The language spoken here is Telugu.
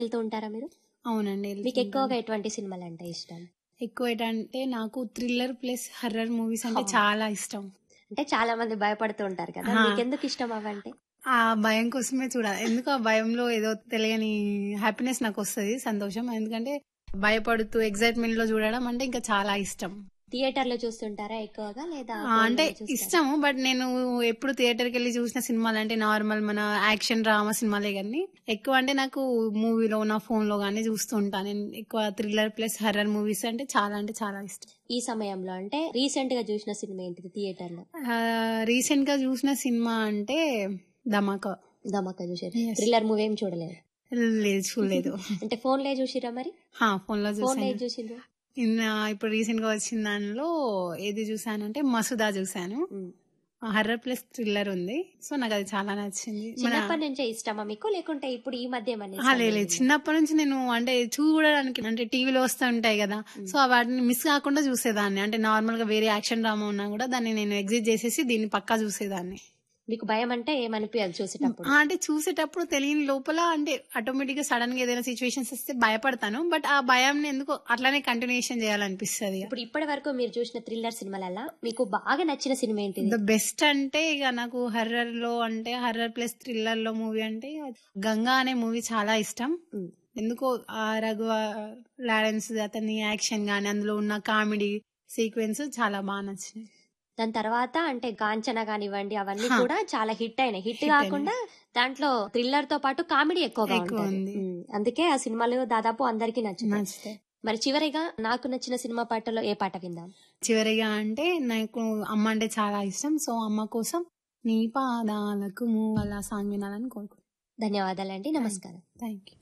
వెళ్తూ ఉంటారా మీరు అవునండి మీకు వెళ్తుంటాను. ఎక్కువగా ఎటువంటి సినిమాలు అంటే ఇష్టం ఎక్కువ ఏంటంటే నాకు థ్రిల్లర్ ప్లస్ హర్రర్ మూవీస్ అంటే హా. చాలా ఇష్టం అంటే చాలా మంది భయపడుతూ ఉంటారు కదా హా. మీకు ఎందుకు ఇష్టం అవంటే ఆ భయం కోసమే చూడాలి ఎందుకు ఆ భయంలో ఏదో తెలియని హ్యాపీనెస్ నాకు వస్తుంది సంతోషం ఎందుకంటే భయపడుతూ ఎగ్జైట్మెంట్ లో చూడడం అంటే ఇంకా చాలా ఇష్టం థియేటర్ లో చూస్తుంటారా ఎక్కువగా లేదా ఆ, phone అంటే లో చూస్తారా? ఇష్టము బట్ నేను ఎప్పుడు థియేటర్ కి వెళ్ళి చూసిన సినిమాలు అంటే నార్మల్ మన యాక్షన్ డ్రామా సినిమాలే కానీ ఎక్కువ అంటే నాకు మూవీలో నా ఫోన్ లో గానీ చూస్తూ ఉంటాను నేను ఎక్కువ థ్రిల్లర్ ప్లస్ హర్రర్ మూవీస్ అంటే చాలా అంటే చాలా ఇష్టం ఈ సమయంలో అంటే రీసెంట్ గా చూసిన సినిమా ఏంటిది థియేటర్ లో రీసెంట్ గా చూసిన సినిమా అంటే ధమాకా ధమాకా చూసారు Yes. థ్రిల్లర్ మూవీ ఏం చూడలేదు లేదు చూడలేదు అంటే ఫోన్ లో చూసిరా మరి ఫోన్ లో ఫోన్ లో చూసాను ఏం చూసిండ్రు ఇన్న ఇప్పుడు రీసెంట్ గా వచ్చిన దానిలో ఏది చూసానంటే మసుదా చూసాను ఉమ్. హర్రర్ ప్లస్ థ్రిల్లర్ ఉంది సో నాకు అది చాలా నచ్చింది మన చిన్నప్పటి నుంచే ఇష్టమా మీకు లేకుంటే ఇప్పుడు ఈ మధ్య ఏమన్నా ఆ, ఇష్టం లేదు లేదు. కలిగిందా? చిన్నప్పటి నుంచి నేను అంటే చూడడానికి అంటే టీవీలో వస్తూ ఉంటాయి కదా సో వాటిని మిస్ కాకుండా చూసేదాన్ని అంటే నార్మల్ గా వేరే యాక్షన్ డ్రామా ఉన్నా కూడా దాన్ని నేను ఎగ్జిట్ చేసేసి దీన్ని పక్కా చూసేదాన్ని మీకు భయం అంటే ఏమనిపించదు చూసేటప్పుడు ఆ, అంటే చూసేటప్పుడు తెలియని లోపల అంటే ఆటోమేటిక్ గా సడన్ గా ఏదైనా సిచ్యువేషన్స్ వస్తే భయపడతాను బట్ ఆ భయాన్ని ఎందుకు అట్లానే కంటిన్యూషన్ చేయాలనిపిస్తుంది ఇప్పుడు ఇప్పటి వరకు మీరు చూసిన థ్రిల్లర్ సినిమాలల్ల మీకు బాగా నచ్చిన సినిమా ఏంటిది ద బెస్ట్ అంటే ఇక నాకు హర్రర్ లో అంటే హర్రర్ ప్లస్ థ్రిల్లర్ లో మూవీ అంటే గంగా అనే మూవీ చాలా ఇష్టం ఉమ్. ఎందుకో ఆ రఘువ లారెన్స్ అతని యాక్షన్ గానీ అందులో ఉన్న కామెడీ సీక్వెన్స్ చాలా బాగా నచ్చినాయి దాని తర్వాత అంటే కాంచన కానివ్వండి అవన్నీ హా. కూడా చాలా హిట్ అయినాయి హిట్ Hit కాకుండా దాంట్లో థ్రిల్లర్ తో పాటు కామెడీ ఎక్కువగా ఎక్కువ ఉంటుంది ఉంది. ఉమ్. అందుకే ఆ సినిమాలు దాదాపు అందరికీ నచ్చుతాయి నచ్చితే మరి చివరిగా నాకు నచ్చిన సినిమా పాటలో ఏ పాట విందాం చివరిగా అంటే నాకు అమ్మ అంటే చాలా ఇష్టం సో అమ్మ కోసం నీ పాదాలకు మూవల సాంగ్ వినాలని కోరుకుంటున్నాను ధన్యవాదాలండి నమస్కారం థ్యాంక్ యూ